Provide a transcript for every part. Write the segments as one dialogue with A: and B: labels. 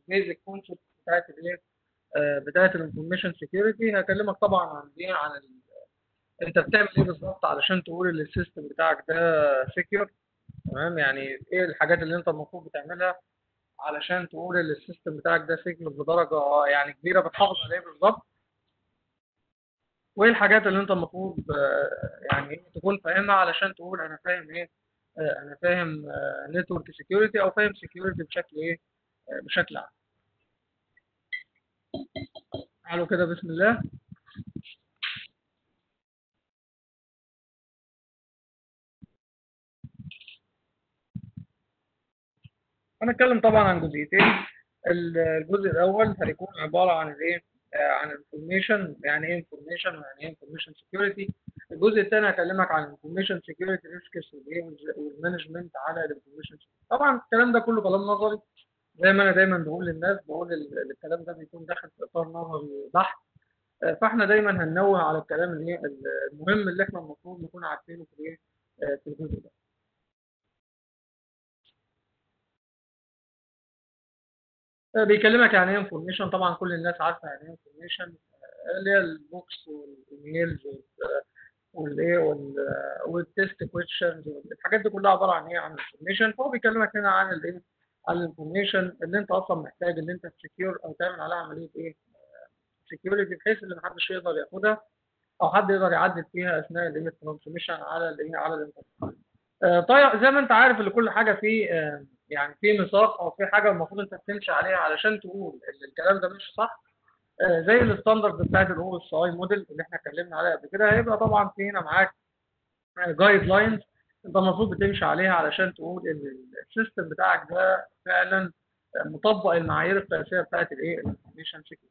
A: البيزك كونسبت بتاعت الايه آه، بتاعت الانفورميشن سكيورتي هكلمك طبعا عن ايه عن ال... انت بتعمل ايه بالظبط علشان تقول ان السيستم بتاعك ده سكيور تمام يعني ايه الحاجات اللي انت المفروض بتعملها علشان تقول ان السيستم بتاعك ده سكيور بدرجه يعني كبيره بتحافظ عليه بالظبط وايه الحاجات اللي انت المفروض آه، يعني إيه تكون فاهمها علشان تقول انا فاهم ايه آه، انا فاهم نتورك سكيورتي او فاهم سكيورتي بشكل ايه آه، بشكل عام تعالوا كده بسم الله هنتكلم طبعا عن جزئيتين ال- الجزء الاول هيكون عباره عن الايه آه، عن انفورميشن يعني ايه انفورميشن ويعني ايه انفورميشن سكيورتي الجزء الثاني هكلمك عن انفورميشن سكيورتي ريسكس والمانجمنت على الانفورميشن طبعا الكلام ده كله كلام نظري زي ما انا دايما بقول للناس بقول ال- الكلام ده بيكون داخل في اطار نظري بحت آه، فاحنا دايما هننوه على الكلام اللي هي المهم اللي احنا المفروض نكون عارفينه في الايه آه، في الجزء ده آه، بيكلمك يعني ايه انفورميشن طبعا كل الناس عارفه يعني ايه انفورميشن اللي هي البوكس والايميلز والايه والتست كويشنز الحاجات دي كلها عباره عن ايه عن انفورميشن فهو بيكلمك هنا عن الايه عن الانفورميشن اللي انت اصلا محتاج ان انت تسكيور او تعمل عليها عمليه ايه سكيورتي بحيث ان محدش يقدر ياخدها او حد يقدر يعدل فيها اثناء الايه الترانسميشن على الايه على الانترنت آه، طيب زي ما انت عارف ان كل حاجه في آه، يعني في ميثاق او في حاجه المفروض انت بتمشي عليها علشان تقول ان الكلام ده مش صح آه، زي الستاندرد بتاعت الاو اس اي موديل اللي احنا اتكلمنا عليها قبل كده هيبقى طبعا في هنا معاك جايد لاينز انت المفروض بتمشي عليها علشان تقول ان السيستم بتاعك ده فعلا آه، مطبق المعايير القياسيه بتاعت الايه الانفورميشن سيكيورتي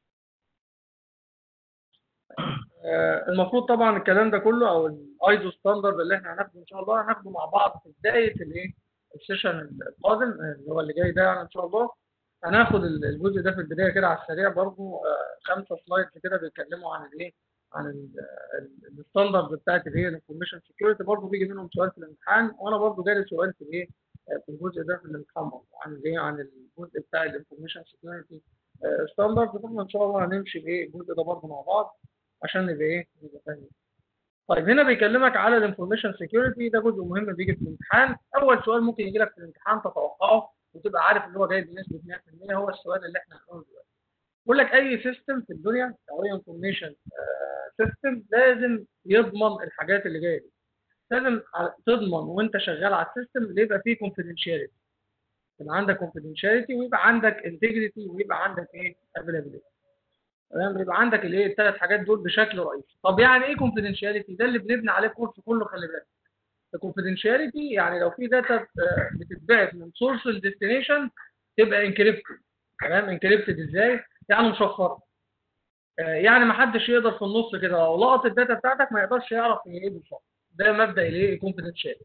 A: آه، المفروض طبعا الكلام ده كله او الايزو ستاندرد اللي احنا هناخده ان شاء الله هناخده مع بعض في بدايه الايه السيشن القادم آه، اللي هو اللي جاي ده يعني ان شاء الله هناخد ال- الجزء ده في البدايه كده على السريع برضو آه، خمسه سلايدز كده بيتكلموا عن الايه عن ال- ال- الستاندرد بتاعت الايه الانفورميشن سكيورتي برضو بيجي منهم سؤال في الامتحان وانا برضو جالي سؤال في الايه آه، في الجزء ده في الامتحان برضو عن الايه عن الجزء بتاع الانفورميشن سكيورتي ستاندرد فاحنا ان شاء الله هنمشي بايه الجزء ده برضو مع بعض عشان نبقى ايه نبقى فاهمين طيب هنا بيكلمك على الانفورميشن سكيورتي ده جزء مهم بيجي في الامتحان اول سؤال ممكن يجي لك في الامتحان تتوقعه وتبقى عارف اللي هو جاي بنسبه 100% هو السؤال اللي احنا هنقوله دلوقتي بيقول لك اي سيستم في الدنيا او اي انفورميشن سيستم لازم يضمن الحاجات اللي جايه دي لازم ع- تضمن وانت شغال على السيستم اللي يبقى فيه confidentiality يبقى عندك confidentiality ويبقى عندك integrity ويبقى عندك ايه availability تمام يبقى عندك الايه الثلاث حاجات دول بشكل رئيسي طب يعني ايه confidentiality ده اللي بنبني عليه الكورس كله خلي بالك الكونفيدنشاليتي يعني لو في داتا بتتبعت من سورس لديستنيشن تبقى انكريبتد تمام انكريبتد ازاي يعني مشفره آه، يعني ما حدش يقدر في النص كده لو لقط الداتا بتاعتك ما يقدرش يعرف هي ايه بالظبط ده مبدا الايه الكونفيدنشاليتي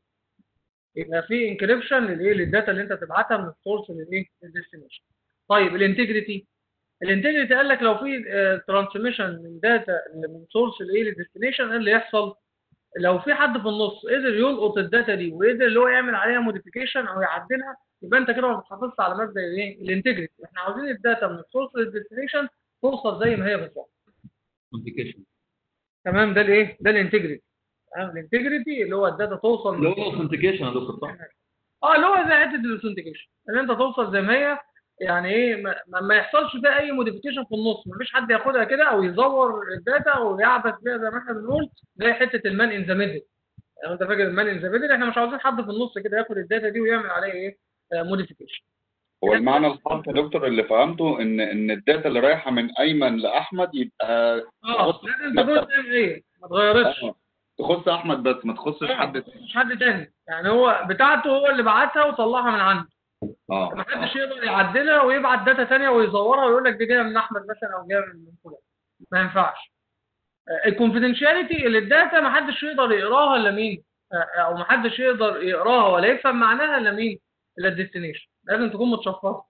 A: يبقى في انكريبشن للايه للداتا اللي انت تبعتها من السورس للايه للديستنيشن طيب الانتجريتي الانتجريتي قال لك لو في ترانسميشن من داتا من سورس لايه للديستنيشن ايه اللي يحصل لو في حد في النص قدر يلقط الداتا دي وقدر اللي هو يعمل عليها موديفيكيشن او يعدلها يبقى انت كده ما بتحافظش على مبدا الايه الانتجريتي احنا عاوزين الداتا من السورس للديستنيشن توصل زي ما هي بالظبط
B: كومبليكيشن
A: تمام ده الايه ده الانتجريتي تمام الانتجريتي اللي هو الداتا توصل
B: اللي هو اوثنتيكيشن يا دكتور صح؟
A: اه اللي هو زي حته الاوثنتيكيشن ان انت توصل زي ما هي يعني ايه ما, ما- ما يحصلش فيها اي موديفيكيشن في النص مفيش حد ياخدها كده او يزور الداتا ويعبث بيها زي ما احنا بنقول زي حته المان ان ذا ميدل يعني انت فاكر المان ان ذا ميدل احنا مش عاوزين حد في النص كده ياخد الداتا دي ويعمل عليها ايه موديفيكيشن
C: هو المعنى الخاص يا دكتور اللي فهمته ان ان الداتا اللي رايحه من ايمن لاحمد يبقى
A: اه
C: تخص-
A: لازم تكون زي ما هي ما اتغيرتش
C: آه، تخص احمد بس ما تخصش حد تاني
A: مش حد تاني يعني هو بتاعته هو اللي بعتها وطلعها من عنده
C: اه
A: ما حدش يقدر يعدلها ويبعت داتا ثانيه ويزورها ويقول لك دي جايه من احمد مثلا او جايه من فلان ما ينفعش الكونفيدنشاليتي اللي الداتا ما حدش يقدر يقراها الا مين آه، او ما حدش يقدر يقراها ولا يفهم معناها الا مين الا الديستنيشن لازم تكون متشفره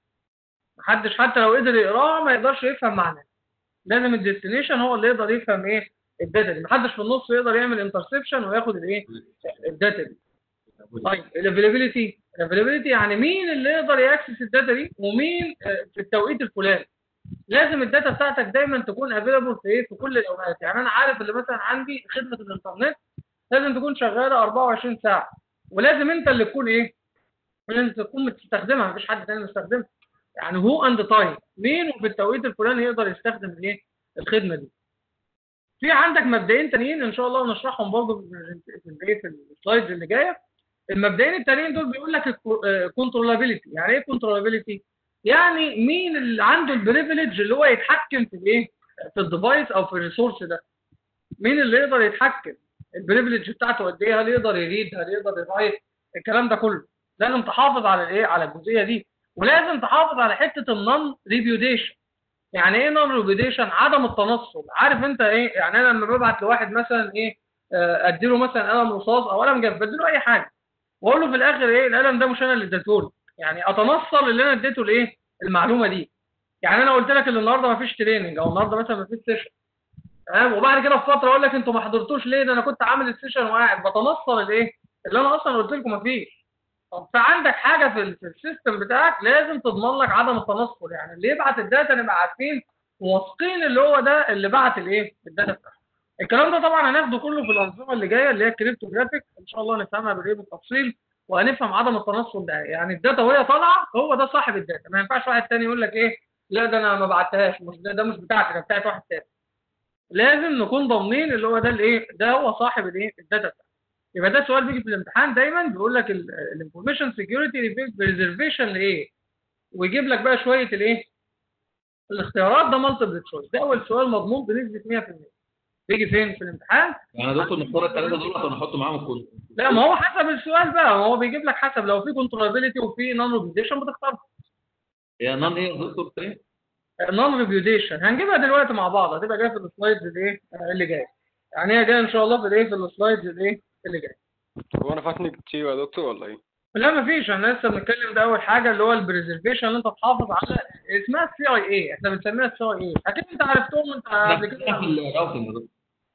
A: ما حدش حتى لو قدر يقراها ما يقدرش يفهم معناها لازم الديستنيشن هو اللي يقدر يفهم ايه الداتا دي ما حدش في النص يقدر يعمل انترسبشن وياخد الايه الداتا دي طيب الافيلابيلتي الافيلابيلتي يعني مين اللي يقدر ياكسس الداتا دي ومين آه، في التوقيت الفلاني لازم الداتا بتاعتك دايما تكون افيلابل في ايه في كل الاوقات يعني انا عارف اللي مثلا عندي خدمه الانترنت لازم تكون شغاله 24 ساعه ولازم انت اللي تكون ايه لازم تكون بتستخدمها مفيش حد تاني بيستخدمها يعني هو اند تايم مين وفي التوقيت الفلاني يقدر يستخدم الايه الخدمه دي في عندك مبدئين تانيين ان شاء الله نشرحهم برضه في في الايه في السلايدز اللي جايه المبدئين التانيين دول بيقول لك الكنترولابيلتي يعني ايه كنترولابيلتي يعني مين اللي عنده البريفليج اللي هو يتحكم في الايه في الديفايس او في الريسورس ده مين اللي يقدر يتحكم البريفليج بتاعته قد ايه هل يقدر يريد هل يقدر يرايت الكلام ده كله لازم تحافظ على الايه على الجزئيه دي ولازم تحافظ على حته النون ريبيوديشن يعني ايه نون ريبيوديشن عدم التنصل عارف انت ايه يعني انا لما ببعت لواحد مثلا ايه آه، اديله مثلا قلم رصاص او قلم جاف بديله اي حاجه واقول له في الاخر ايه القلم ده مش انا اللي اديته له يعني اتنصل اللي انا اديته الايه المعلومه دي يعني انا قلت لك ان النهارده مفيش تريننج او النهارده مثلا مفيش سيشن تمام وبعد كده بفتره اقول لك انتوا ما حضرتوش ليه ده انا كنت عامل السيشن وقاعد بتنصل الايه اللي انا اصلا قلت لكم مفيش طب فعندك حاجه في ال- في السيستم بتاعك لازم تضمن لك عدم التنصل يعني اللي يبعت الداتا نبقى عارفين واثقين اللي هو ده اللي بعت الايه الداتا بتاعته الكلام ده طبعا هناخده كله في الانظمه اللي جايه اللي هي الكريبتوجرافيك ان شاء الله نفهمها بالايه بالتفصيل وهنفهم عدم التنصل ده يعني الداتا وهي طالعه هو ده صاحب الداتا ما ينفعش واحد تاني يقول لك ايه لا ده انا ما بعتهاش مش ده, ده مش بتاعتي ده بتاعت واحد تاني لازم نكون ضامنين اللي هو ده الايه ده هو صاحب الايه الداتا بتاعته يبقى ده سؤال بيجي في الامتحان دايما بيقول لك الانفورميشن سكيورتي بريزرفيشن لايه ويجيب لك بقى شويه الايه الاختيارات ده مالتيبل تشويس ده اول سؤال مضمون بنسبه 100% بيجي فين في الامتحان
B: يعني يا دكتور نختار الثلاثه دول عشان نحط معاهم الكل
A: لا ما هو حسب السؤال بقى ما هو بيجيب لك حسب لو في كنترولابيلتي وفي نون ريبيوديشن بتختار
B: هي نان ايه يا دكتور ايه؟
A: نون ريبيوديشن هنجيبها دلوقتي مع بعض هتبقى جايه في السلايدز الايه آه، اللي جايه يعني هي جايه ان شاء الله في الايه في السلايدز الايه اللي جايه
D: هو انا فاتني كتير يا دكتور ولا ايه؟
A: لا مفيش احنا لسه بنتكلم ده اول حاجه اللي هو البريزرفيشن اللي انت تحافظ على اسمها السي اي اي احنا بنسميها السي اي اي اكيد انت عرفتهم انت قبل كده
B: في الراوتنج يا دكتور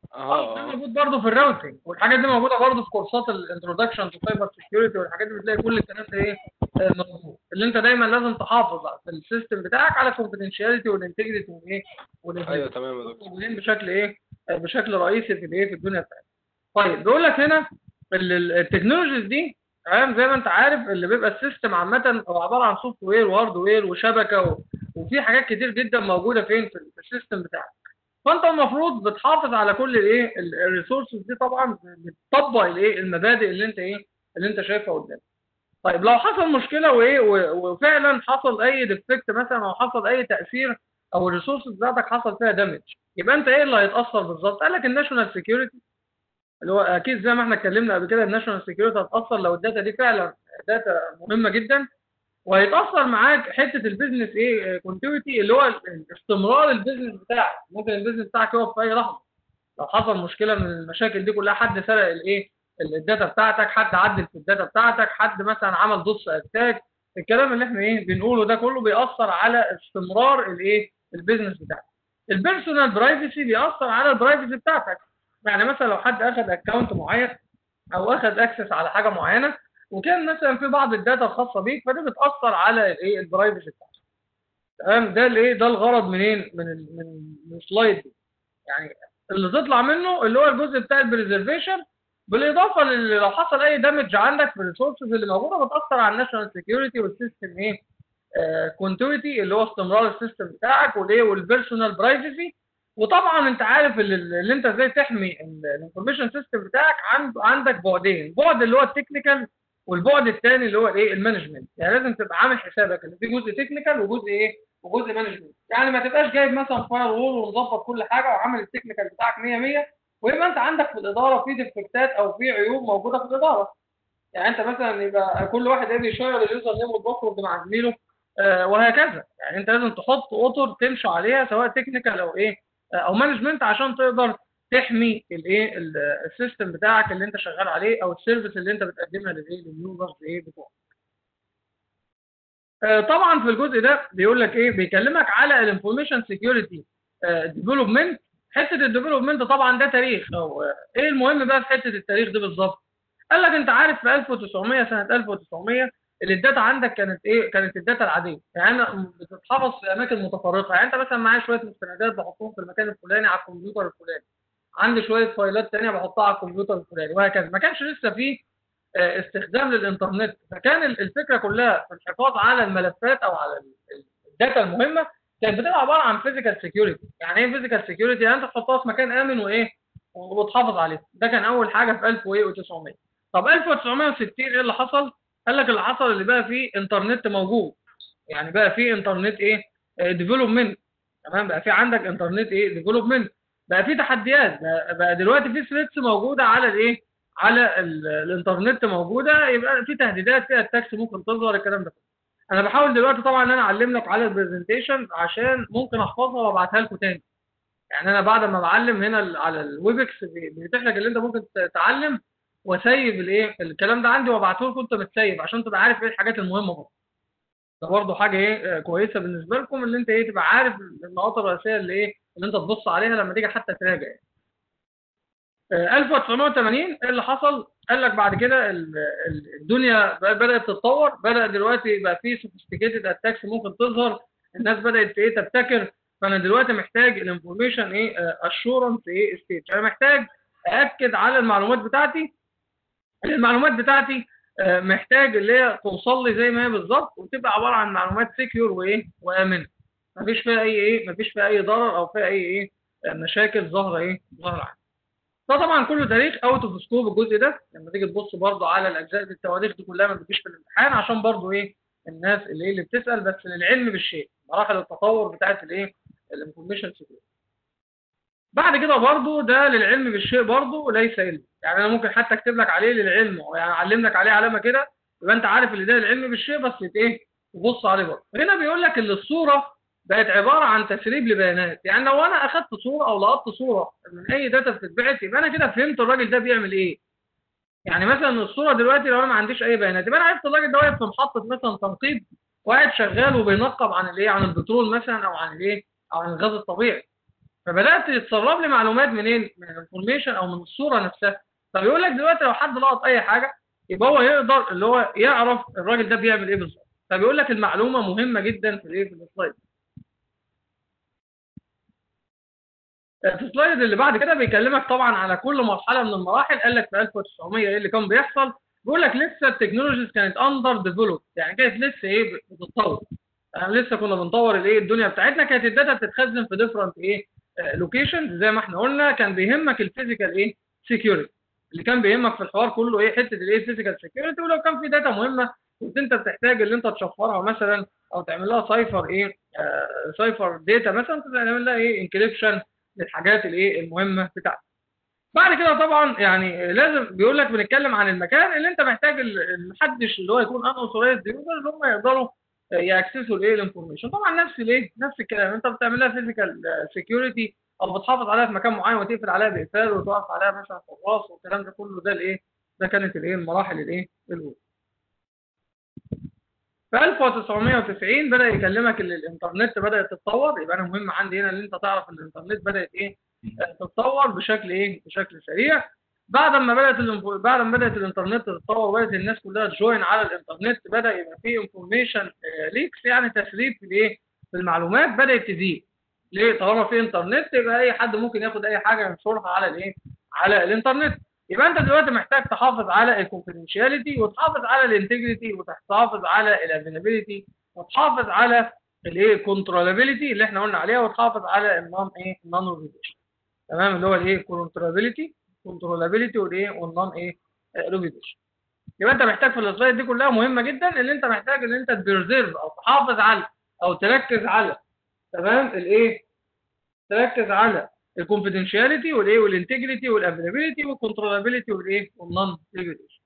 A: اه ده
D: اه
A: موجود برضه في الراوتنج والحاجات دي موجوده برضه في كورسات الانترودكشن تو سايبر سكيورتي والحاجات دي بتلاقي كل الكلام ده ايه آه، موجود اللي انت دايما لازم تحافظ على- في السيستم بتاعك على الكونفدينشاليتي والانتجريتي والايه
D: ايوه تمام يا دكتور
A: موجودين بشكل ايه آه، بشكل رئيسي في الايه في الدنيا بتاعتنا طيب بيقول لك هنا ال- ال- التكنولوجيز دي تمام زي ما انت عارف اللي بيبقى السيستم عامه هو عباره عن سوفت وير وهارد وير وشبكه و... وفي حاجات كتير جدا موجوده فين في في السيستم بتاعك فانت المفروض بتحافظ على كل الايه الريسورسز دي طبعا بتطبق الايه المبادئ اللي انت ايه اللي انت شايفها قدامك طيب لو حصل مشكله وايه و- وفعلا حصل اي ديفكت مثلا او حصل اي تاثير او الريسورسز بتاعتك حصل فيها دامج يبقى انت ايه اللي هيتاثر بالظبط قال لك الناشونال سكيورتي اللي هو اكيد زي ما احنا اتكلمنا قبل كده الناشونال سكيورتي هتاثر لو الداتا دي فعلا داتا مهمه جدا وهيتاثر معاك حته البيزنس ايه كونتينيتي اللي هو ال- استمرار البيزنس بتاعك ممكن البيزنس بتاعك يقف في اي لحظه لو حصل مشكله من المشاكل دي كلها حد سرق الايه الداتا بتاعتك حد عدل في الداتا بتاعتك حد مثلا عمل دوس اتاك الكلام اللي احنا ايه بنقوله ده كله بيأثر على استمرار الايه البيزنس بتاعك البيرسونال برايفسي بيأثر على البرايفسي بتاعتك يعني مثلا لو حد اخذ اكونت معين او اخذ اكسس على حاجه معينه وكان مثلا في بعض الداتا الخاصه بيك فدي بتاثر على الايه البرايفسي بتاعتك تمام ده الايه ده الغرض منين من ال من من السلايد دي يعني اللي تطلع منه اللي هو الجزء بتاع البريزرفيشن بالاضافه للي لو حصل اي دامج عندك في الريسورسز اللي موجوده بتاثر على الناشونال سكيورتي والسيستم ايه كونتينيتي اللي هو استمرار السيستم بتاعك والايه والبيرسونال برايفسي وطبعا انت عارف اللي, اللي انت ازاي تحمي الانفورميشن سيستم بتاعك عند عندك بعدين بعد اللي هو التكنيكال والبعد الثاني اللي هو الايه المانجمنت يعني لازم تبقى عامل حسابك ان في جزء تكنيكال وجزء ايه وجزء مانجمنت يعني ما تبقاش جايب مثلا فاير وول ومظبط كل حاجه وعامل التكنيكال بتاعك 100 100 ويبقى انت عندك في الاداره في ديفكتات او في عيوب موجوده في الاداره يعني انت مثلا يبقى كل واحد ايه بيشير اليوزر نيم والباسورد مع زميله آه وهكذا يعني انت لازم تحط اطر تمشي عليها سواء تكنيكال او ايه آه او مانجمنت عشان تقدر تحمي الايه ال- السيستم بتاعك اللي انت شغال عليه او السيرفيس اللي انت بتقدمها للايه لليوزرز ايه بتوعك آه، طبعا في الجزء ده بيقول لك ايه بيكلمك على الانفورميشن سكيورتي ديفلوبمنت حته الديفلوبمنت طبعا ده تاريخ او آه، ايه المهم بقى في حته التاريخ دي بالظبط قال لك انت عارف في 1900 سنه 1900 اللي الداتا عندك كانت ايه كانت الداتا العاديه يعني أنا بتتحفظ في اماكن متفرقه يعني انت مثلا معايا شويه مستندات بحطهم في المكان الفلاني على الكمبيوتر الفلاني عندي شويه فايلات ثانيه بحطها على الكمبيوتر الفلاني وهكذا ما كانش لسه فيه آه، استخدام للانترنت فكان ال- الفكره كلها في الحفاظ على الملفات او على ال- ال- الداتا المهمه كانت بتبقى عباره عن فيزيكال سكيورتي يعني ايه فيزيكال سكيورتي يعني انت تحطها في مكان امن وايه وتحافظ عليه ده كان اول حاجه في 1900 طب 1960 ايه اللي حصل قال لك اللي حصل اللي بقى فيه انترنت موجود يعني بقى فيه انترنت ايه ديفلوبمنت تمام بقى في عندك انترنت ايه ديفلوبمنت بقى في تحديات بقى, بقى دلوقتي في ثريتس موجوده على الايه على ال- الانترنت موجوده يبقى في تهديدات فيها التاكس ممكن تظهر الكلام ده انا بحاول دلوقتي طبعا ان انا اعلم لك على البرزنتيشن عشان ممكن احفظها وابعتها لكم تاني يعني انا بعد ما بعلم هنا ال- على الويبكس بي- بيتيح لك اللي انت ممكن تتعلم واسيب الايه الكلام ده عندي وابعته لكم انت متسيب عشان تبقى عارف ايه الحاجات المهمه برضه ده برضه حاجه ايه آه، كويسه بالنسبه لكم اللي انت ايه تبقى عارف النقاط الرئيسيه اللي ايه اللي انت تبص عليها لما تيجي حتى تراجع يعني. آه، 1980 ايه اللي حصل؟ قال لك بعد كده ال- ال- الدنيا بقى- بدات تتطور بدا دلوقتي بقى في سوفيستيكيتد اتاكس ممكن تظهر الناس بدات ايه تبتكر فانا دلوقتي محتاج الانفورميشن ايه اشورنس ايه ستيج انا محتاج ااكد على المعلومات بتاعتي المعلومات بتاعتي آه، محتاج اللي هي توصل لي زي ما هي بالظبط وتبقى عباره عن معلومات سكيور وايه وامنه مفيش فيها اي ايه مفيش فيها اي ضرر او فيها اي ايه آه، مشاكل ظاهره ايه ظاهره عندي ده طبعا كله تاريخ اوت اوف سكوب الجزء ده لما تيجي تبص برضه على الاجزاء دي التواريخ دي كلها ما بتجيش في الامتحان عشان برضه ايه الناس اللي اللي بتسال بس للعلم بالشيء مراحل التطور بتاعت الايه الانفورميشن سيكيورتي بعد كده برضه ده للعلم بالشيء برضه ليس علم يعني انا ممكن حتى اكتب لك عليه للعلم يعني اعلم لك عليه علامه كده يبقى انت عارف اللي ده للعلم بالشيء بس ايه تبص عليه برضه هنا بيقول لك ان الصوره بقت عباره عن تسريب لبيانات يعني لو انا اخدت صوره او لقطت صوره من اي داتا بتتبعت يبقى انا كده فهمت الراجل ده بيعمل ايه يعني مثلا الصوره دلوقتي لو انا ما عنديش اي بيانات يبقى انا عرفت الراجل ده واقف في محطه مثلا تنقيب وقاعد شغال وبينقب عن الايه عن البترول مثلا او عن الايه او عن الغاز الطبيعي فبدات يتسرب لي معلومات منين من الانفورميشن او من الصوره نفسها فبيقول لك دلوقتي لو حد لقط اي حاجه يبقى هو يقدر اللي هو يعرف الراجل ده بيعمل ايه بالظبط فبيقول لك المعلومه مهمه جدا في الايه في السلايد في السلايد اللي بعد كده بيكلمك طبعا على كل مرحله من المراحل قال لك في 1900 ايه اللي كان بيحصل بيقول لك لسه التكنولوجيز كانت اندر ديفلوب يعني كانت لسه ايه بتتطور يعني لسه كنا بنطور الايه الدنيا بتاعتنا كانت الداتا بتتخزن في ديفرنت ايه لوكيشن زي ما احنا قلنا كان بيهمك الفيزيكال ايه سكيورتي اللي كان بيهمك في الحوار كله ايه حته الايه فيزيكال سكيورتي ولو كان في داتا مهمه كنت انت بتحتاج اللي انت تشفرها مثلا او تعمل لها سايفر ايه آه سايفر داتا مثلا تعمل لها ايه انكريبشن للحاجات الايه المهمه بتاعتك بعد كده طبعا يعني لازم بيقول لك بنتكلم عن المكان اللي انت محتاج محدش اللي هو يكون ان اوثورايزد يوزر اللي هم يقدروا ياكسسوا الايه الانفورميشن طبعا نفس الايه نفس الكلام انت بتعمل لها فيزيكال سكيورتي او بتحافظ عليها في مكان معين وتقفل عليها باقفال وتوقف عليها مثلا حراس والكلام ده كله ده الايه ده كانت الايه المراحل الايه الاولى في 1990 بدا يكلمك ان الانترنت بدات تتطور يبقى انا مهم عندي هنا ان انت تعرف ان الانترنت بدات ايه تتطور بشكل ايه بشكل سريع بعد ما بدات الانفو... بعد ما بدات الانترنت تتطور وبدات الناس كلها تجوين على الانترنت بدا يبقى فيه انفورميشن ليكس يعني تسريب في الايه في المعلومات بدات تزيد ليه طالما في انترنت يبقى اي حد ممكن ياخد اي حاجه ينشرها على الايه على الانترنت يبقى انت دلوقتي محتاج تحافظ على الكونفيدنشاليتي وتحافظ على الانتجريتي وتحافظ على الافيلابيلتي وتحافظ على الايه كنترولابيلتي اللي احنا قلنا عليها وتحافظ على النون ايه النون ريفيشن تمام اللي هو الايه كنترولابيلتي كنترولابيلتي والايه والنون ايه ريفيشن يبقى انت محتاج في السلايد دي كلها مهمه جدا ان انت محتاج ان انت تبرزيرف او تحافظ على او تركز على تمام الايه تركز على الكونفيدنشاليتي والايه والانتجريتي والافيلابيلتي والكنترولابيلتي والايه والنون ريجوليشن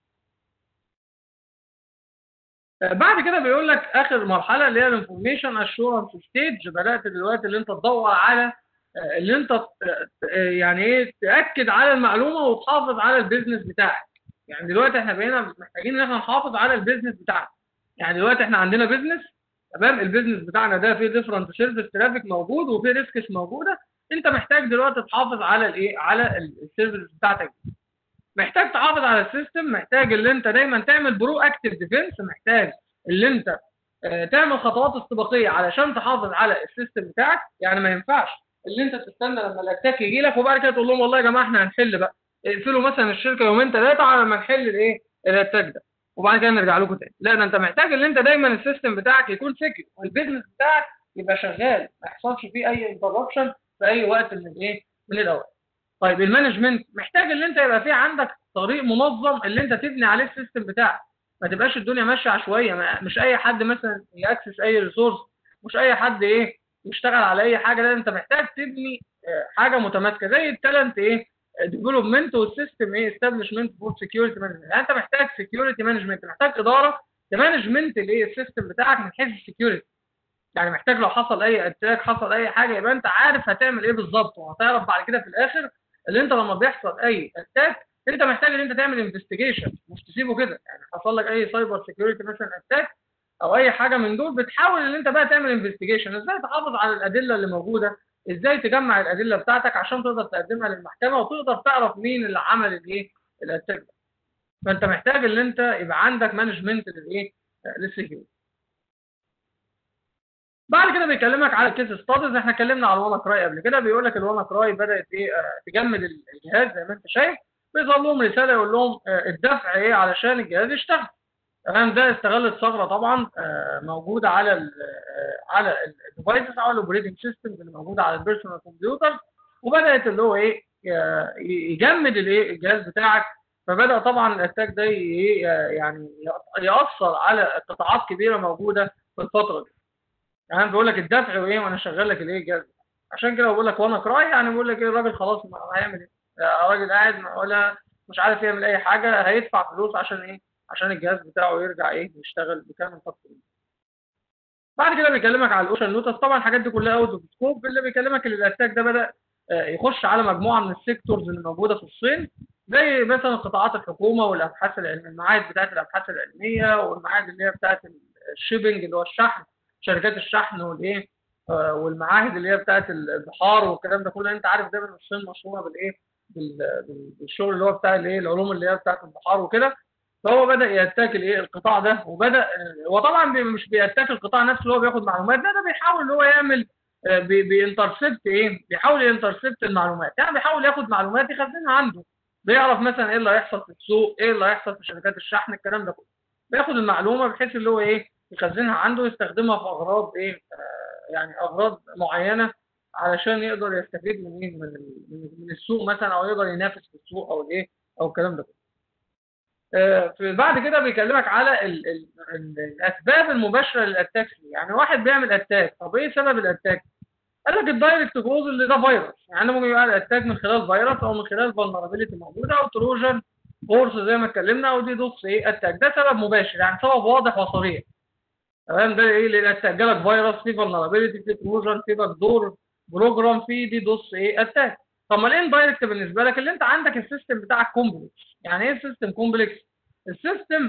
A: بعد كده بيقول لك اخر مرحله اللي هي الانفورميشن اشورنس ستيج بدات دلوقتي اللي انت تدور على اللي انت يعني ايه تاكد على المعلومه وتحافظ على البيزنس بتاعك يعني دلوقتي احنا بقينا محتاجين ان احنا نحافظ على البيزنس بتاعنا يعني دلوقتي احنا عندنا بيزنس تمام البيزنس بتاعنا ده فيه ديفرنت سيرفيس ترافيك موجود وفيه ريسكس موجوده انت محتاج دلوقتي تحافظ على الايه على السيرفيس بتاعتك محتاج تحافظ على السيستم محتاج اللي انت دايما تعمل برو اكتيف ديفنس محتاج اللي انت آه، تعمل خطوات استباقيه علشان تحافظ على السيستم بتاعك يعني ما ينفعش اللي انت تستنى لما الاتاك يجي لك وبعد كده تقول لهم والله يا جماعه احنا هنحل بقى اقفلوا مثلا الشركه يومين ثلاثه على ما نحل الايه الاتاك ده وبعد كده نرجع لكم تاني لا ده انت محتاج ان انت دايما السيستم بتاعك يكون سكيور والبيزنس بتاعك يبقى شغال ما يحصلش فيه اي انتربشن في اي وقت من الايه من الاوقات طيب المانجمنت محتاج ان انت يبقى في عندك طريق منظم اللي انت تبني عليه السيستم بتاعك ما تبقاش الدنيا ماشيه عشوائيه ما- مش اي حد مثلا ياكسس اي ريسورس مش اي حد ايه يشتغل على اي حاجه لا انت محتاج تبني آه، حاجه متماسكه زي التالنت ايه ديفلوبمنت والسيستم ايه استابلشمنت فور سكيورتي مانجمنت يعني انت محتاج سكيورتي مانجمنت محتاج اداره تمانجمنت الايه السيستم بتاعك من حيث السكيورتي يعني محتاج لو حصل اي اتاك حصل اي حاجه يبقى انت عارف هتعمل ايه بالظبط وهتعرف بعد كده في الاخر اللي انت لما بيحصل اي اتاك انت محتاج ان انت تعمل انفستيجيشن مش تسيبه كده يعني حصل لك اي سايبر سيكيورتي مثلا اتاك او اي حاجه من دول بتحاول ان انت بقى تعمل انفستيجيشن ازاي تحافظ على الادله اللي موجوده ازاي تجمع الادله بتاعتك عشان تقدر تقدمها للمحكمه وتقدر تعرف مين اللي عمل الايه الاتاك ده فانت محتاج ان انت يبقى عندك مانجمنت للايه للسكيورتي بعد كده بيكلمك على الكيس ستاديز احنا اتكلمنا على الوانا كراي قبل كده بيقول لك الوانا كراي بدات ايه آه، تجمد الجهاز زي ما انت شايف بيظهر لهم رساله يقول لهم آه، الدفع ايه علشان الجهاز يشتغل تمام ده استغلت ثغره طبعا آه، موجوده على ال آه، على الديفايسز او الاوبريتنج سيستمز اللي موجوده على البيرسونال كمبيوتر وبدات اللي هو ايه آه، يجمد الايه الجهاز بتاعك فبدا طبعا الاتاك ده ي- يعني ياثر على قطاعات كبيره موجوده في الفتره دي يعني بيقول لك الدفع وايه وانا شغال لك الايه الجهاز عشان كده بقول لك وانا كراي يعني بقول لك ايه الراجل خلاص ما هيعمل ايه آه، الراجل قاعد ما- ولا مش عارف يعمل اي حاجه هيدفع فلوس عشان ايه عشان الجهاز بتاعه يرجع ايه يشتغل بكامل طاقته بعد كده بيكلمك على الاوشن نوتس طبعا الحاجات دي كلها اوت اوف سكوب اللي بيكلمك ان الاتاك ده بدا آه، يخش على مجموعه من السيكتورز اللي موجوده في الصين زي مثلا قطاعات الحكومه والابحاث العلميه المعاهد بتاعت الابحاث العلميه والمعاهد اللي هي بتاعت الشيبنج اللي هو الشحن شركات الشحن والايه آه، والمعاهد اللي هي بتاعت البحار والكلام ده كله انت عارف دايما الصين مشهوره بالايه بال- بال- بالشغل اللي هو بتاع الايه العلوم اللي هي بتاعت البحار وكده فهو بدا يتاكل ايه القطاع ده وبدا آه، هو طبعا بي- مش بيتاكل القطاع نفسه اللي هو بياخد معلومات ده ده بيحاول ان هو يعمل آه، بي- بينترسبت ايه بيحاول ينترسبت المعلومات يعني بيحاول ياخد معلومات يخزنها عنده بيعرف مثلا ايه اللي هيحصل في السوق ايه اللي هيحصل في شركات الشحن الكلام ده كله بياخد المعلومه بحيث اللي هو ايه يخزنها عنده يستخدمها في اغراض ايه آه يعني اغراض معينه علشان يقدر يستفيد من ايه من ال- من من السوق مثلا او يقدر ينافس في السوق او الايه او الكلام ده كله آه، في بعد كده بيكلمك على ال ال ال الاسباب المباشره للاتاك يعني واحد بيعمل اتاك طب ايه سبب الاتاك قال لك الدايركت جوز اللي ده فيروس يعني ممكن يبقى الاتاك من خلال فيروس او من خلال فولنربيلتي موجوده او تروجن فورس زي ما اتكلمنا او دي دوس ايه اتاك ده سبب مباشر يعني سبب واضح وصريح تمام ده ايه اللي اتاك جالك فيروس في فولنربيلتي في تروجن في باك دور بروجرام في دي دوس ايه اتاك طب ما الاندايركت بالنسبه لك اللي انت عندك السيستم بتاعك كومبلكس يعني ايه السيستم كومبلكس السيستم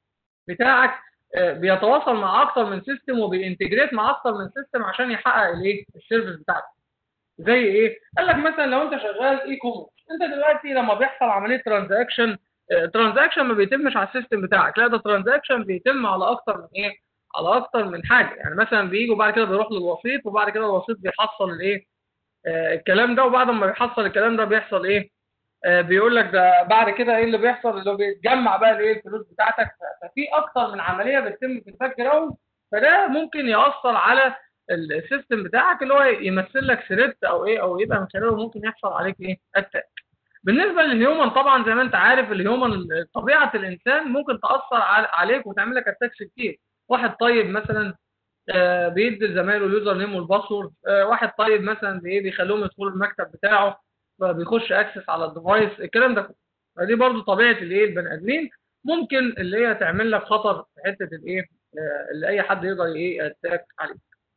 A: بتاعك آه، بيتواصل مع اكتر من سيستم وبينتجريت مع اكتر من سيستم عشان يحقق الايه السيرفيس بتاعتك زي ايه قال لك مثلا لو انت شغال اي كوميرس انت دلوقتي لما بيحصل عمليه ترانزاكشن ترانزاكشن ما بيتمش على السيستم بتاعك لا ده ترانزاكشن بيتم على اكتر من ايه على اكتر من حاجه يعني مثلا بيجي وبعد كده بيروح للوسيط وبعد كده الوسيط بيحصل الايه آه، الكلام ده وبعد ما بيحصل الكلام ده بيحصل ايه آه، بيقول لك ده بعد كده ايه اللي بيحصل اللي هو بيتجمع بقى الايه الفلوس بتاعتك ف- ففي اكتر من عمليه بتتم في الباك جراوند فده ممكن ياثر على السيستم بتاعك اللي هو يمثل لك ثريت او ايه او يبقى من خلاله ممكن يحصل عليك ايه اتاك بالنسبه للهيومن طبعا زي ما انت عارف الهيومن طبيعه الانسان ممكن تاثر على- عليك وتعمل لك اتاكس كتير واحد طيب مثلا آه، بيدي لزمايله اليوزر نيم والباسورد آه، واحد طيب مثلا بايه بيخليهم يدخلوا المكتب بتاعه فبيخش اكسس على الديفايس الكلام ده كله فدي برضو طبيعه الايه البني ادمين ممكن اللي هي تعمل لك خطر في حته الايه آه، اللي اي حد يقدر ايه اتاك عليك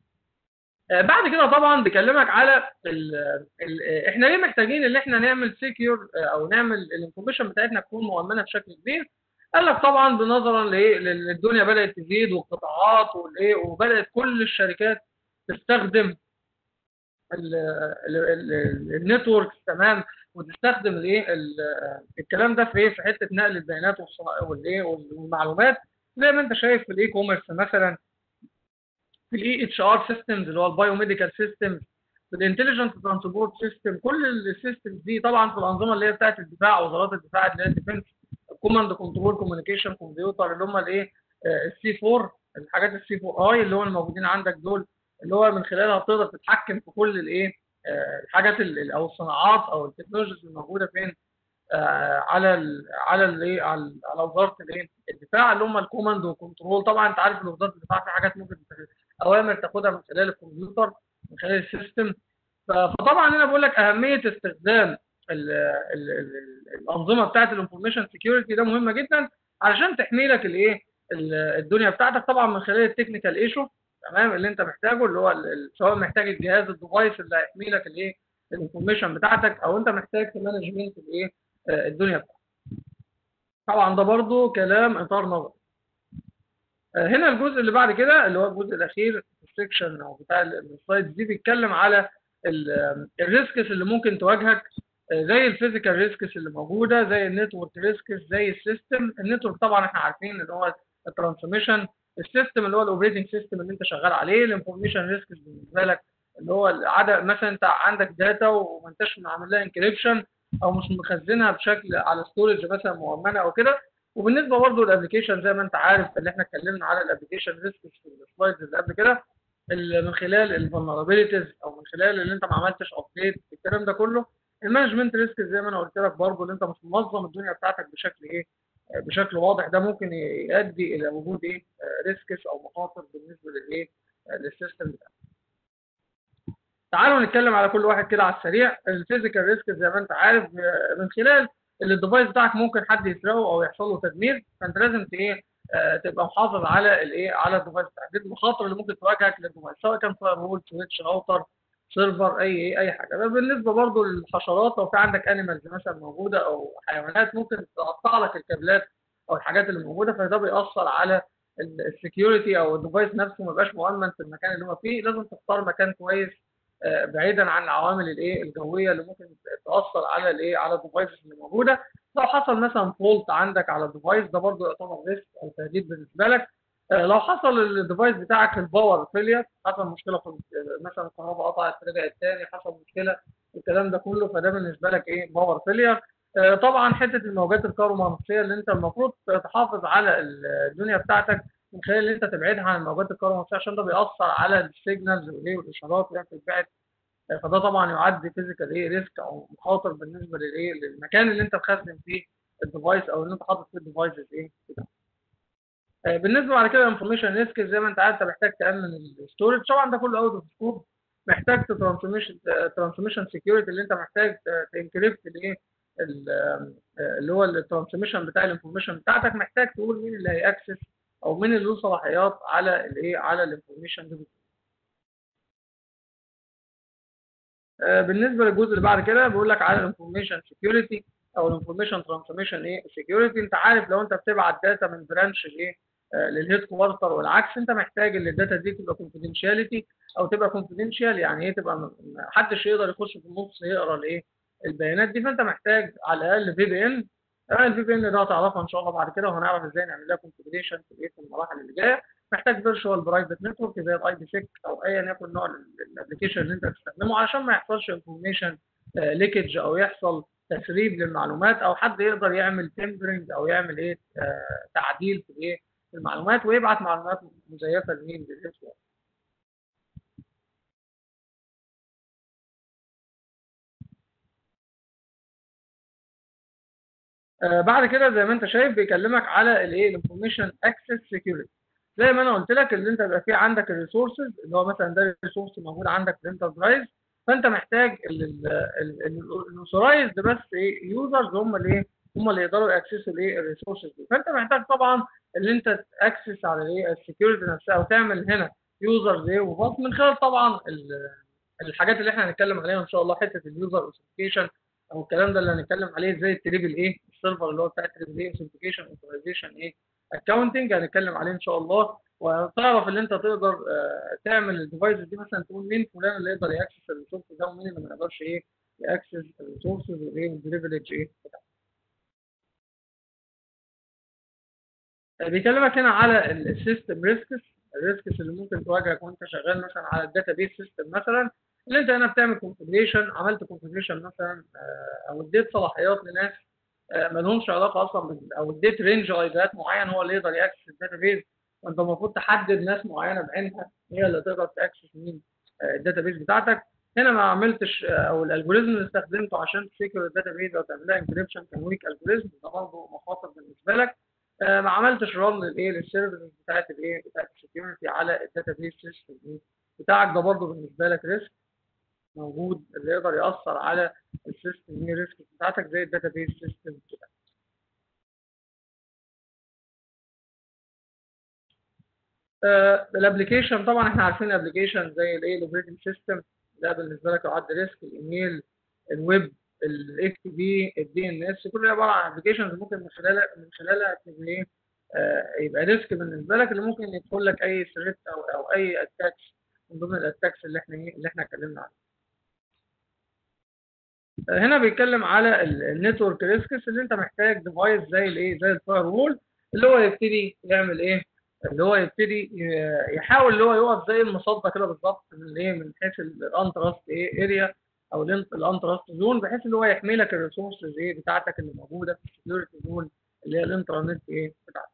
A: آه، بعد كده طبعا بيكلمك على ال ال احنا ليه محتاجين ان احنا نعمل سيكيور او نعمل الانفورميشن بتاعتنا تكون مؤمنه بشكل كبير قال لك طبعا بنظرا لايه لل- للدنيا بدات تزيد والقطاعات والايه وبدات كل الشركات تستخدم النتورك تمام وتستخدم الايه ال- الكلام ده في ايه في حته نقل البيانات والص- والايه والمعلومات زي ما انت شايف في الاي كوميرس مثلا في الاي اتش ار سيستمز اللي هو البايوميديكال سيستمز في الانتليجنت ترانسبورت سيستم كل السيستمز دي طبعا في الانظمه اللي هي بتاعت الدفاع وزارات الدفاع اللي هي الديفنس كوماند كنترول كوميونيكيشن كمبيوتر اللي هم الايه السي 4 الحاجات السي 4 اي اللي هو الموجودين عندك دول اللي هو من خلالها بتقدر تتحكم في كل الايه آه، الحاجات ال- او الصناعات او التكنولوجيز الموجوده فين آه، على ال على الايه على ال- على وزاره الايه الدفاع اللي هم الكوماند وكنترول طبعا انت عارف ان وزاره الدفاع في حاجات ممكن ت- اوامر تاخدها من خلال الكمبيوتر من خلال السيستم ف- فطبعا انا بقول لك اهميه استخدام ال ال ال الانظمه بتاعت الانفورميشن سكيورتي ده مهمه جدا علشان تحمي لك الايه ال- الدنيا بتاعتك طبعا من خلال التكنيكال ايشو تمام اللي انت محتاجه اللي هو ال- ال- سواء محتاج الجهاز الديفايس اللي هيحمي لك الايه الانفورميشن بتاعتك او انت محتاج تمانجمنت الايه آه، الدنيا بتاعتك طبعا ده برضو كلام اطار نظري آه، هنا الجزء اللي بعد كده اللي هو الجزء الاخير في السكشن او بتاع السلايدز دي بيتكلم على الريسكس اللي ممكن تواجهك آه، زي الفيزيكال ريسكس اللي موجوده زي النتورك ريسكس زي السيستم النتورك طبعا احنا عارفين ان هو الترانسميشن السيستم اللي هو الاوبريتنج سيستم اللي انت شغال عليه الانفورميشن ريسكس بالنسبه لك اللي هو العدد مثلا انت عندك داتا وما انتش عامل لها انكريبشن او مش مخزنها بشكل على ستورج مثلا مؤمنه او كده وبالنسبه برضه للابلكيشن زي ما انت عارف اللي احنا اتكلمنا على الابلكيشن ريسكس في السلايدز اللي قبل كده ال- من خلال الفولنربيلتيز او من خلال اللي انت ما عملتش ابديت الكلام ده كله المانجمنت ريسك زي ما انا قلت لك برضه اللي انت مش منظم الدنيا بتاعتك بشكل ايه آه، بشكل واضح ده ممكن يؤدي الى وجود ايه ريسكس او مخاطر بالنسبه للايه آه، للسيستم بتاعك تعالوا نتكلم على كل واحد كده على السريع الفيزيكال ريسك زي ما انت عارف آه، من خلال اللي الديفايس بتاعك ممكن حد يسرقه او يحصل له تدمير فانت لازم ت- ايه آه، تبقى محافظ على الايه على الديفايس بتاعك دي المخاطر اللي ممكن تواجهك للديفايس سواء كان فاير وول سويتش راوتر سيرفر اي اي اي حاجه ده بالنسبه برضو للحشرات لو في عندك انيمالز مثلا موجوده او حيوانات ممكن تقطع لك الكابلات او الحاجات اللي موجوده فده بيأثر على السكيورتي او الديفايس نفسه ما يبقاش مؤمن في المكان اللي هو فيه لازم تختار مكان كويس آه، بعيدا عن العوامل الايه الجويه اللي ممكن تاثر على الايه على الديفايسز اللي موجوده لو حصل مثلا فولت عندك على الديفايس ده برضو يعتبر ريسك او تهديد بالنسبه لك آه، لو حصل الديفايس بتاعك الباور فيلير حصل مشكله في مثلا الكهرباء قطعت رجعت تاني حصل مشكله الكلام ده كله فده بالنسبه لك ايه باور فيلير طبعا حته الموجات الكهرومغناطيسيه اللي انت المفروض تحافظ على الدنيا بتاعتك من خلال ان انت تبعدها عن الموجات الكهرومغناطيسيه عشان ده بيأثر على السيجنالز والايه والاشارات اللي بتتبعت آه، فده طبعا يعد فيزيكال ايه ريسك او مخاطر بالنسبه للايه للمكان اللي انت مخزن فيه الديفايس او اللي انت حاطط فيه الديفايسز ايه بتاعك. آه، بالنسبه بعد كده انفورميشن ريسك زي ما انت عارف انت محتاج تامن الستورج طبعا ده كله اوت اوف سكوب محتاج ترانسميشن ترانسميشن سكيورتي اللي انت محتاج تنكريبت الايه ال- آه، اللي هو الترانسميشن بتاع الانفورميشن بتاعتك محتاج تقول مين اللي هيأكسس او مين اللي له صلاحيات على الايه على الانفورميشن دي آه، بالنسبه للجزء اللي بعد كده بيقول لك على الانفورميشن سكيورتي او الانفورميشن ترانسميشن ايه سكيورتي انت عارف لو انت بتبعت داتا من برانش لايه آه، للهيد كوارتر والعكس انت محتاج ان الداتا دي تبقى كونفيدنشاليتي او تبقى كونفيدنشال يعني ايه تبقى م- محدش يقدر يخش في النص يقرا الايه البيانات دي فانت محتاج على الاقل في بي ان الفي بي ان ده هتعرفها ان شاء الله بعد كده وهنعرف ازاي نعمل لها كونفيجريشن في الايه في المراحل اللي جايه محتاج فيرتشوال برايفت نتورك زي الاي بي 6 او ايا يكن نوع الابلكيشن اللي انت بتستخدمه علشان ما يحصلش انفورميشن ليكج او يحصل تسريب للمعلومات او حد يقدر يعمل تمبرنج او يعمل ايه آه، تعديل في الايه في المعلومات ويبعت معلومات مزيفه لمين للهيد آه، بعد كده زي ما انت شايف بيكلمك على الايه الانفورميشن اكسس سكيورتي زي ما انا قلت لك اللي انت يبقى في عندك الريسورسز اللي هو مثلا ده الريسورس موجود عندك في الانتربرايز فانت محتاج الاوثرايزد بس ايه يوزرز هم اللي ايه هم اللي يقدروا ياكسسوا الايه الريسورسز دي فانت محتاج طبعا اللي انت تاكسس على الايه السكيورتي نفسها وتعمل هنا يوزرز ايه وباص من خلال طبعا ال- الحاجات اللي احنا هنتكلم عليها ان شاء الله حته اليوزر اوثنتيكيشن او الكلام ده اللي هنتكلم عليه زي التريبل ايه السيرفر اللي هو بتاع التريبل ايه اوثنتيكيشن اوثرايزيشن ايه اكونتنج هنتكلم عليه ان شاء الله وتعرف ان انت تقدر آه، تعمل الديفايس دي مثلا تقول مين فلان اللي يقدر ياكسس الريسورس ده ومين اللي ما يقدرش ايه ياكسس الريسورسز وايه والبريفليج ايه بتاعه. بيكلمك هنا على السيستم ريسكس الريسكس اللي ممكن تواجهك وانت شغال مثلا على الداتابيس سيستم مثلا اللي انت هنا بتعمل كونفجريشن عملت كونفجريشن مثلا آه، او اديت صلاحيات لناس آه، ما لهمش علاقه اصلا بال- او اديت رينج ايديات معين هو اللي يقدر ياكسس الداتابيز وانت المفروض تحدد ناس معينه بعينها هي اللي تقدر تاكسس مين آه، الداتابيز بتاعتك هنا ما عملتش آه، او الالجوريزم اللي استخدمته عشان تسيكر الداتابيز او تعملها انكريبشن كان ويك الجوريزم ده برضه مخاطر بالنسبه لك آه، ما عملتش رن للايه للسيرفيس بتاعت الايه بتاعت السكيورتي على الداتابيز سيستم بتاعك ده برضه بالنسبه لك ريسك موجود اللي يقدر ياثر على السيستم ريسك بتاعتك زي الداتابيز سيستم كده الابلكيشن طبعا احنا عارفين الابلكيشن زي الايه الاوبريتنج سيستم ده بالنسبه لك يعد ريسك الايميل الويب الاف تي بي الدي ان اس كل ده عباره عن ابلكيشنز ممكن من خلالها من خلالها تبقى ايه آه، يبقى ريسك بالنسبه لك اللي ممكن يدخل لك اي ثريت او او اي اتاكس من ضمن الاتاكس اللي احنا ايه اللي احنا اتكلمنا عنها هنا بيتكلم على النتورك ريسكس اللي انت محتاج ديفايس زي الايه زي الفاير وول اللي هو يبتدي يعمل ايه اللي هو يبتدي ي- يحاول اللي هو يقف زي المصدة كده بالظبط من ايه من حيث الانترست ايه اريا او الانترست زون بحيث اللي هو يحمي لك الريسورسز ايه بتاعتك اللي موجوده في السكيورتي زون اللي هي الانترنت ايه بتاعتك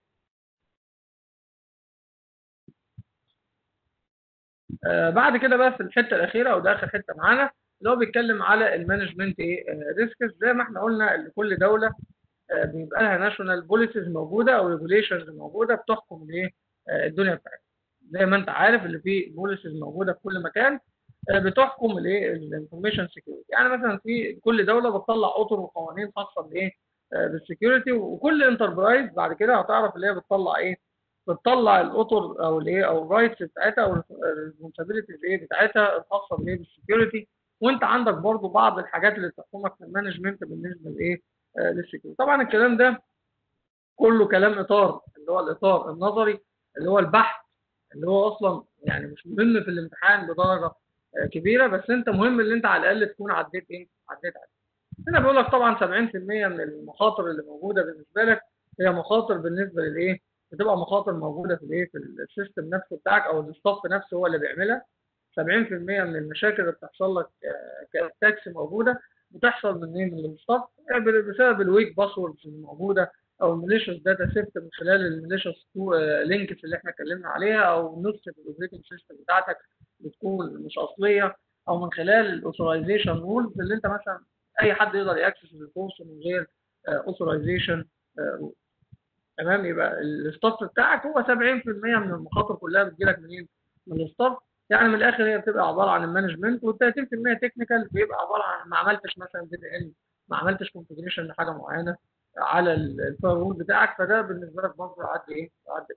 A: آه بعد كده بقى في الحته الاخيره او ده اخر حته معانا اللي هو بيتكلم على المانجمنت ايه ريسكس زي ما احنا قلنا ان كل دوله آه، بيبقى لها ناشونال بوليسيز موجوده او ريجوليشنز موجوده بتحكم الايه آه، الدنيا بتاعتها زي ما انت عارف اللي في بوليسيز موجوده في كل مكان آه، بتحكم الايه الانفورميشن سكيورتي يعني مثلا في كل دوله بتطلع اطر وقوانين خاصه بايه آه، بالسكيورتي وكل انتربرايز بعد كده هتعرف اللي هي بتطلع ايه بتطلع الاطر او الايه او الرايتس بتاعتها او الريسبونسابيلتيز ايه بتاعتها الخاصه بايه بالسكيورتي وانت عندك برضو بعض الحاجات اللي تحكمك في المانجمنت بالنسبه لايه آه، للسكيورتي طبعا الكلام ده كله كلام اطار اللي هو الاطار النظري اللي هو البحث اللي هو اصلا يعني مش مهم في الامتحان بدرجه آه، كبيره بس انت مهم ان انت على الاقل تكون عديت ايه عديت عليه هنا بيقول لك طبعا 70% من المخاطر اللي موجوده بالنسبه لك هي مخاطر بالنسبه للايه بتبقى مخاطر موجوده في الايه في السيستم نفسه بتاعك او الستاف نفسه هو اللي بيعملها 70% من المشاكل اللي بتحصل لك كتاكس موجوده بتحصل من ايه من الستاف بسبب الويك باسوردز الموجوده او الميليشيوس داتا سيت من خلال الميليشيوس لينكس اللي احنا اتكلمنا عليها او نسخه الاوبريتنج سيستم بتاعتك بتكون مش اصليه او من خلال الاوثرايزيشن رولز اللي انت مثلا اي حد يقدر ياكسس الريسورس من غير اوثرايزيشن رول تمام يبقى الستاف بتاعك هو 70% من المخاطر كلها بتجيلك منين؟ من الستاف يعني من الاخر هي بتبقى عباره عن المانجمنت وال30% تكنيكال بيبقى عباره عن ما عملتش مثلا دي بي ان ما عملتش كونفجريشن لحاجه معينه على الفاير وول بتاعك فده بالنسبه لك برضه يعدي ايه؟ يعدي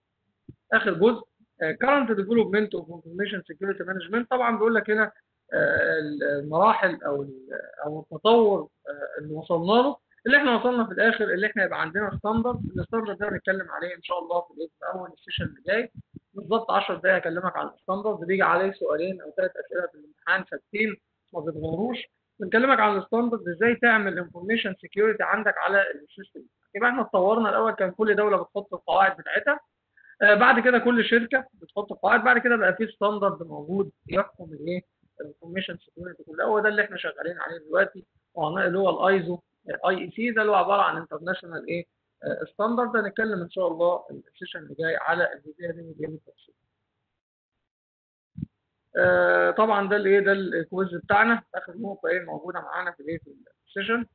A: اخر جزء current development of information security management طبعا بيقول لك هنا آه، المراحل او او التطور آه، اللي وصلنا له اللي احنا وصلنا في الاخر اللي احنا يبقى عندنا ستاندرد الستاندرد ده هنتكلم عليه ان شاء الله في الإيه؟ في اول السيشن اللي جاي بالظبط 10 دقايق اكلمك عن الستاندرد بيجي عليه سؤالين او ثلاث اسئله في الامتحان ثابتين ما بيتغيروش بنكلمك عن الستاندرد ازاي تعمل انفورميشن سكيورتي عندك على السيستم يبقى احنا اتطورنا الاول كان كل دوله بتحط القواعد بتاعتها آه بعد كده كل شركه بتحط القواعد بعد كده بقى في ستاندرد موجود يحكم الايه الانفورميشن سكيورتي كلها هو ده اللي احنا شغالين عليه دلوقتي وهنا اللي هو الايزو اي اي سي ده اللي هو عباره عن انترناشونال ايه ستاندرد هنتكلم ان شاء الله السيشن اللي جاي على الجزئيه دي من جانب التفصيل آه طبعا ده الايه ده الكويز بتاعنا اخر نقطه ايه موجوده معانا في الايه في السيشن